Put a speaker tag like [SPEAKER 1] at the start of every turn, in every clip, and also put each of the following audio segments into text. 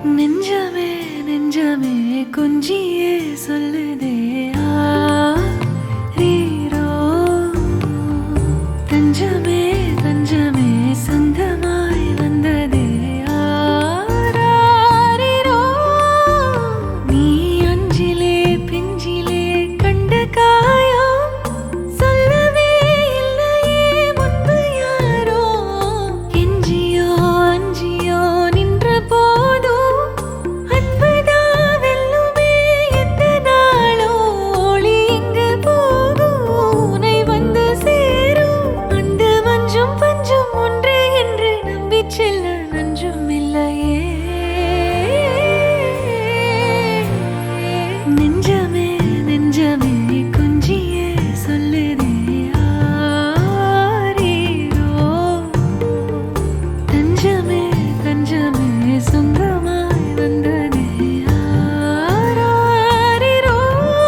[SPEAKER 1] நெஞ்சமே நெஞ்சமே கொஞ்சியே சொல்லுதே ஆரீரோ தஞ்சமே தஞ்சமே சொந்தமாய் வந்ததே ஆராரிரோ நீ அஞ்சிலே பிஞ்சிலே கண்ட காயம் சொல்லவே இல்லையே முன்பு யாரோ எஞ்சியோ அஞ்சியோ நின்ற போதும் அன்புதா வெல்லுமே எந்த நாளோ ஒளி எங்கு போகும் உனை வந்து சேரும் அந்த மஞ்சும் பஞ்சும் ஒன்றே என்று நம்பிச் செல்ல நஞ்சும் இல்லையே நெஞ்சமே நெஞ்சமே கொஞ்சியே சொல்லுதே ஆரீரோ தஞ்சமே தஞ்சமே சொந்தமாய் வந்ததே ஆராரிரோ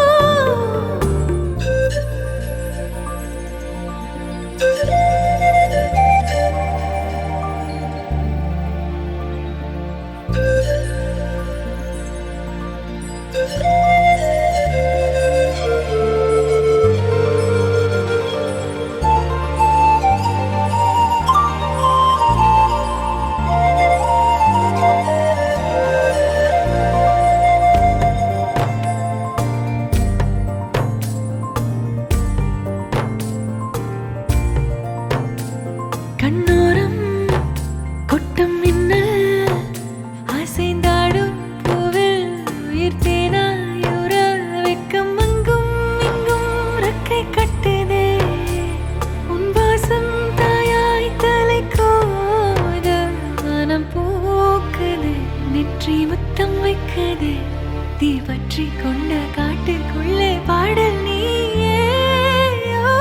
[SPEAKER 1] கண்ணோரம் கொட்டும் மின்னல் அசைந்தாடும் பூவில் உயிர் தேனாயுற வெக்கம் அங்கும் இங்கும் ரெக்கை கட்டுதே உன் வாசம் தாயாய் தலை கோத மனம் பூக்குது நெற்றி முத்தம் வைக்குது தீ பற்றி கொண்ட காட்டுக்குள்ளே பாடல் நீயே ஓ.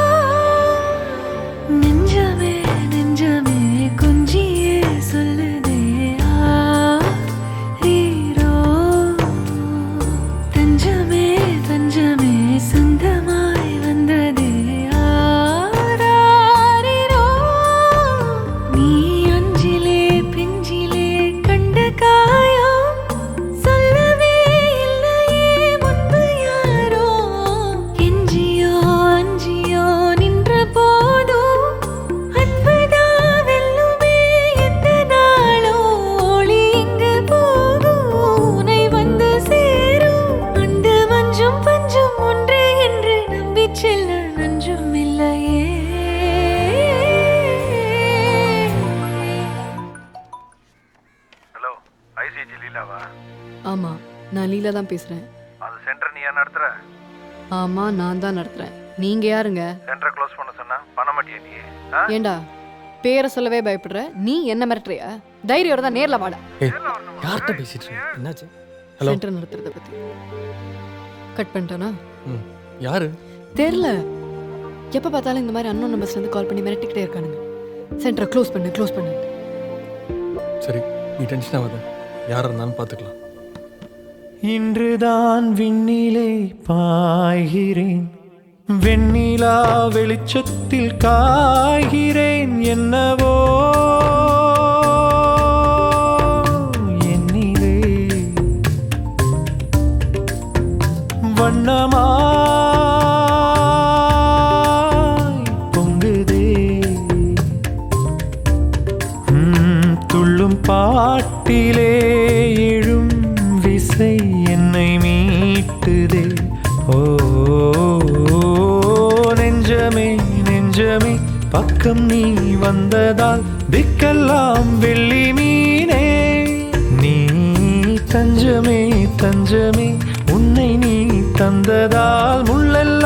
[SPEAKER 1] நெஞ்சமே நெஞ்சமே கொஞ்சியே சொல்லுதே ஆரீரோ தஞ்சமே தஞ்சமே சொந்தமாய் வந்ததே ஆராரிரோ நீ அஞ்சிலே பிஞ்சிலே கண்ட காயம் சொல்லவே இல்லையே முன்பு யாரோ எஞ்சியோ அஞ்சியோ நின்ற போதும் அன்புதா வெல்லுமே எந்த நாளோ ஒளி எங்கு போகும் உனை வந்து சேரும் அந்த மஞ்சும் பஞ்சும் ஒன்றே என்று நம்பிச் செல்ல நஞ்சும் இல்லையே
[SPEAKER 2] ஹலோ ஐசிஜி லீலாவா
[SPEAKER 3] ஆமா நான் லீலா தான் பேசுறேன்
[SPEAKER 2] அது சென்டர் நீ ஏன் நடத்துற
[SPEAKER 3] ஆமா நான் தான் நடத்துறேன் நீங்க யாருங்க
[SPEAKER 2] சென்டரை க்ளோஸ் பண்ண சொன்னா பண்ண மாட்டியா நீ ஆ?
[SPEAKER 3] ஏண்டா பேரை சொல்லவே பயப்படுற நீ என்ன மிரட்டுறியா தைரியோட தான் நேர்ல வாடா
[SPEAKER 4] ஏய் யார்கிட்ட பேசிட்டு இருக்கீங்க என்னாச்சு ஹலோ
[SPEAKER 3] சென்டர் நடத்துறத பத்தி கட் பண்ணிட்டானா
[SPEAKER 4] ம் யாரு
[SPEAKER 3] தெரியல எப்ப பார்த்தாலும் இந்த மாதிரி அன்னோன் நம்பர்ஸ்ல இருந்து கால் பண்ணி மிரட்டிக்கிட்டே இருக்கானுங்க சென்டரை க்ளோஸ் பண்ணு க்ளோஸ் பண்ணு
[SPEAKER 4] சரி நீ டென்ஷன் ஆகாத யார் இருந்தாலும் பார்த்துக்கலாம்
[SPEAKER 5] இன்றுதான் விண்ணிலே பாய்கிறேன் வெண்ணிலா வெளிச்சத்தில் காய்கிறேன் என்னவோ என்னிலே வண்ணமாய் பொங்குதே ம், துள்ளும் பாட்டிலே எழும் விசை என்னை மீட்டுதே ஓ நெஞ்சமே நெஞ்சமே பக்கம் நீ வந்ததால் திக்கெல்லாம் வெள்ளி மீனே நீ தஞ்சமே தஞ்சமே உன்னை நீ தந்ததால் முள்ளெல்லாம்